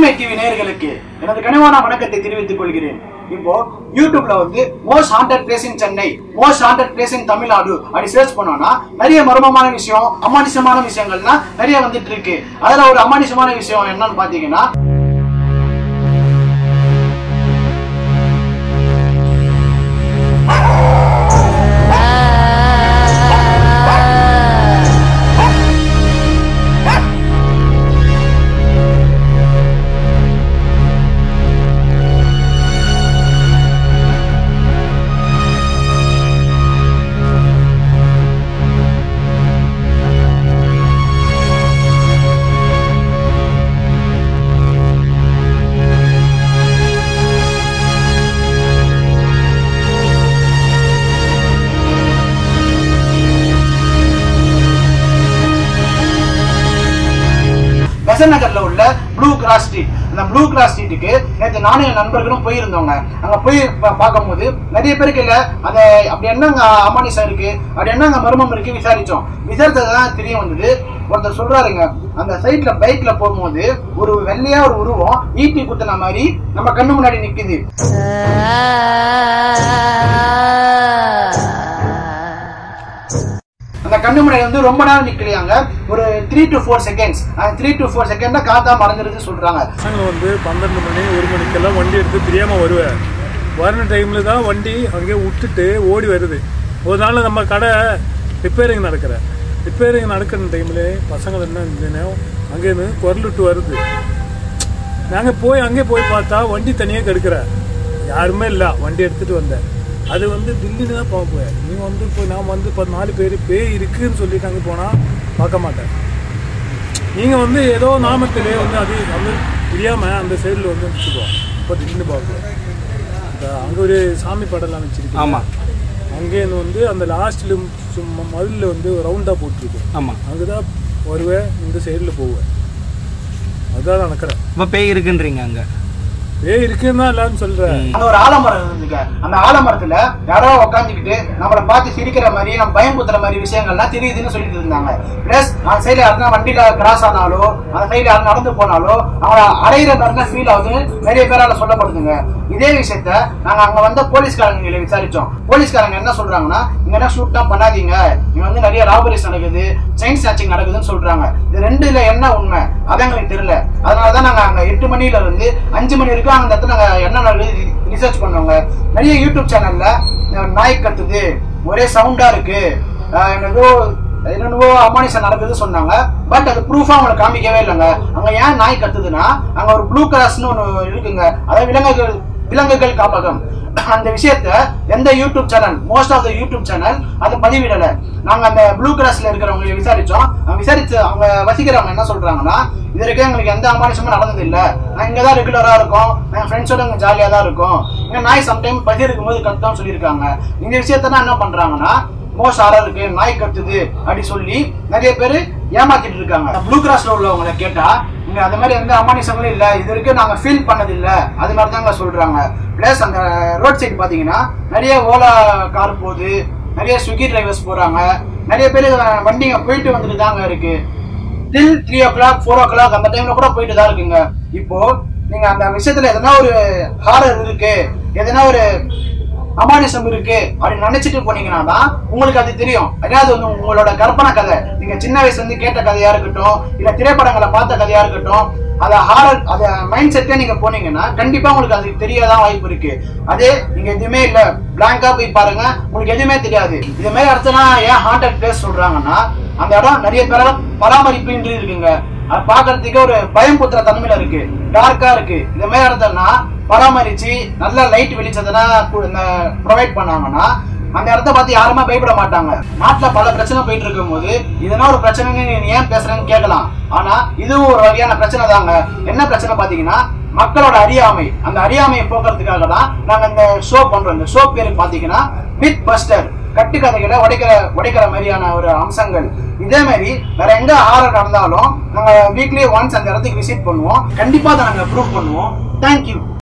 உரிமை டிவி நேயர்களுக்கு எனது கனிவான வணக்கத்தை தெரிவித்துக் கொள்கிறேன் இப்போ யூடியூப்ல வந்து most haunted place in Chennai most haunted place in Tamil Nadu அப்படி சர்ச் பண்ணோம்னா நிறைய மர்மமான விஷயம் அமானுஷமான விஷயங்கள்லாம் நிறைய வந்துட்டு இருக்கு அதுல ஒரு அமானுஷமான விஷயம் என்னன்னு பாத்தீங்கன்னா பெசன் நகர்ல உள்ள ப்ளூ கிராஸ் ஸ்ட்ரீட் அந்த ப்ளூ கிராஸ் ஸ்ட்ரீட்டுக்கு நேற்று நானும் என் நண்பர்களும் போயிருந்தோங்க அங்க போய் பா- பார்க்கும்போது நிறைய பேருக்கு இல்ல அந்த அப்படி என்னங்க அமானிசம் இருக்கு அப்படி என்னங்க மர்மம் இருக்கு விசாரிச்சோம் விசாரிச்சது தான் தெரிய வந்தது ஒருத்தர் சொல்றாருங்க அந்த சைட்ல பைக்ல போகும்போது ஒரு வெள்ளையா ஒரு உருவம் ஈட்டி குத்துன மாதிரி நம்ம கண்ணு முன்னாடி நிக்குது அந்த கண்ணு முன்னாடி வந்து ரொம்ப நேரம் நிக்கலையாங்க ஒரு த்ரீ டு ஃபோர் செகண்ட்ஸ் அந்த த்ரீ டு ஃபோர் செகண்ட்ல காத்தா மறைஞ்சிருது சொல்றாங்க பசங்க வந்து பன்னெண்டு மணி ஒரு மணிக்கெல்லாம் வண்டி எடுத்து தெரியாமல் வருவேன் வர டைமில் தான் வண்டி அங்கே விட்டுட்டு ஓடி வருது ஒரு நாள் நம்ம கடை ரிப்பேரிங் நடக்கிற ரிப்பேரிங் நடக்கிற டைமில் பசங்க என்ன இருந்தேனோ அங்கேருந்து குரல் விட்டு வருது நாங்கள் போய் அங்கே போய் பார்த்தா வண்டி தனியாக கெடுக்கிற யாருமே இல்லை வண்டி எடுத்துகிட்டு வந்தேன் அது வந்து தில்லின்னு தான் போக போய் நீ வந்து இப்போ நான் வந்து இப்போ நாலு பேர் பேய் இருக்குன்னு சொல்லிட்டு அங்கே போனால் பார்க்க மாட்டேன் நீங்கள் வந்து ஏதோ நாமத்திலே வந்து அது வந்து தெரியாமல் அந்த சைடில் வந்து வச்சுக்குவோம் இப்போ திடீர்னு பார்க்குவோம் இந்த அங்கே ஒரு சாமி படம்லாம் வச்சிருக்கோம் ஆமாம் அங்கேருந்து வந்து அந்த லாஸ்ட்டில் சும்மா மதிலில் வந்து ரவுண்டாக போட்டிருக்கும் ஆமாம் அங்கே தான் வருவேன் இந்த சைடில் போவேன் அதுதான் நடக்கிறேன் இப்போ பேய் இருக்குன்றீங்க அங்கே பேய் இருக்குன்னு தான் எல்லாரும் சொல்கிறேன் அங்க ஒரு ஆலமரம் இருந்துங்க அந்த ஆலமரத்துல யாரோ உட்காந்துக்கிட்டு நம்மள பார்த்து சிரிக்கிற மாதிரி நம்ம பயம் குத்துற மாதிரி விஷயங்கள்லாம் தெரியுதுன்னு சொல்லிட்டு இருந்தாங்க பிளஸ் அந்த சைடுல யாருன்னா வண்டியில கிராஸ் ஆனாலோ அந்த சைடுல யாரும் நடந்து போனாலோ அவங்கள அடையிற மாதிரி ஃபீல் ஆகுது நிறைய பேரால சொல்லப்படுதுங்க இதே விஷயத்த நாங்க அங்க வந்த போலீஸ்காரங்களை விசாரிச்சோம் போலீஸ்காரங்க என்ன சொல்றாங்கன்னா இங்க என்ன ஷூட் தான் பண்ணாதீங்க இங்க வந்து நிறைய ராபரிஸ் நடக்குது செயின் ஸ்நாச்சிங் நடக்குதுன்னு சொல்றாங்க இது ரெண்டுல என்ன உண்மை அது எங்களுக்கு தெரியல அதனாலதான் நாங்க அங்க எட்டு மணில இருந்து அஞ்சு மணி வரைக்கும் அந்த இடத்துல நாங்க என்ன நடக்குது ரிசர்ச் பண்ணோங்க நிறைய யூடியூப் சேனல்ல அஹ், நாய் கத்துது ஒரே சவுண்டா இருக்கு அஹ், என்னதோ என்னென்னவோ அமானுஷம் நடக்குது சொன்னாங்க பட் அது ப்ரூஃபா அவங்களுக்கு காமிக்கவே இல்லைங்க அங்க ஏன் நாய் கத்துதுன்னா அங்க ஒரு ப்ளூ கிராஸ்னு ஒன்று இருக்குங்க அதாவது விலங்குகள் விலங்குகள் காப்பகம் அந்த விஷயத்த எந்த YouTube channel most of the YouTube channel அதை பதிவிடல நாங்க அந்த ப்ளூ கிராஸ்ல இருக்கிறவங்களை விசாரிச்சோம் அவங்க விசாரிச்சு அவங்க வசிக்கிறவங்க என்ன சொல்றாங்கன்னா இது வரைக்கும் எங்களுக்கு எந்த அமானுஷமும் நடந்தது இல்ல நான் இங்க தான் ரெகுலரா இருக்கோம் என் ஃப்ரெண்ட்ஸோட இங்க ஜாலியா தான் இருக்கும் இங்க நாய் சம்டைம் பதி இருக்கும்போது கத்தும் சொல்லியிருக்காங்க இந்த விஷயத்த தான் என்ன பண்றாங்கன்னா மோஸ்ட் ஆரா இருக்கு நாய் கத்துது அப்படி சொல்லி நிறைய பேர் ஏமாத்திட்டு இருக்காங்க ப்ளூ கிராஸ்ல உள்ளவங்களை கேட்டா இங்க அந்த மாதிரி எந்த அமானுஷங்களும் இல்ல இது வரைக்கும் நாங்க ஃபீல் பண்ணது இல்ல அது மாதிரி தாங்க சொல்றாங்க பிளஸ் அந்த ரோட் சைடு பாத்தீங்கன்னா நிறைய ஓலா கார் போகுது நிறைய ஸ்விக்கி டிரைவர்ஸ் போறாங்க நிறைய பேர் வண்டிங்க போயிட்டு வந்துட்டு தாங்க இருக்கு till three o'clock four o'clock அந்த டைம்ல கூட போயிட்டு தான் இருக்குங்க இப்போ நீங்க அந்த விஷயத்துல எதனா ஒரு ஹாரர் இருக்கு எதனா ஒரு அமானுஷம் இருக்கு அப்படின்னு நினைச்சிட்டு போனீங்கன்னா தான் உங்களுக்கு அது தெரியும் அதாவது வந்து உங்களோட கற்பனை கதை நீங்க சின்ன வயசுல இருந்து கேட்ட கதையா இருக்கட்டும் இல்ல திரைப்படங்களை பார்த்த கதையா இருக்கட்டும் அத ஹாரர் அத மைண்ட் செட்டே நீங்க போனீங்கன்னா கண்டிப்பா உங்களுக்கு அது தெரியாதான் வாய்ப்பு இருக்கு அதே நீங்க எதுவுமே இல்ல பிளாங்கா போய் பாருங்க உங்களுக்கு எதுவுமே தெரியாது இது மாதிரி இடத்துல ஏன் ஹாண்டட் பிளேஸ் சொல்றாங்கன்னா அந்த இடம் நிறைய பேரால பராமரிப்பின்றி இருக்குங்க அது பாக்குறதுக்கு ஒரு பயம் குத்துற தன்மையில இருக்கு டார்க்கா இருக்கு இந்த மாதிரி இடத்தனா பராமரிச்சு நல்ல லைட் வெளிச்சத்தனா ப்ரொவைட் பண்ணாங்கன்னா அந்த இடத்த பார்த்து யாருமே பயப்பட மாட்டாங்க நாட்டுல பல பிரச்சனை போயிட்டு இருக்கும் போது இதனா ஒரு பிரச்சனைன்னு நீ ஏன் பேசுறேன்னு கேட்கலாம் ஆனா இதுவும் ஒரு வகையான பிரச்சனை தாங்க என்ன பிரச்சனை பாத்தீங்கன்னா மக்களோட அறியாமை அந்த அறியாமையை போக்குறதுக்காக தான் நாங்க இந்த ஷோ பண்றோம் இந்த ஷோ பேரு பாத்தீங்கன்னா மித் பஸ்டர் கட்டுக்கதைகளை உடைக்கிற உடைக்கிற மாதிரியான ஒரு அம்சங்கள் இதே மாதிரி வேற எங்க ஆர்டர் நடந்தாலும் நாங்க வீக்லி ஒன்ஸ் அந்த இடத்துக்கு விசிட் பண்ணுவோம் கண்டிப்பா அதை நாங்க ப்ரூவ் பண்ணுவோம் தேங்க்யூ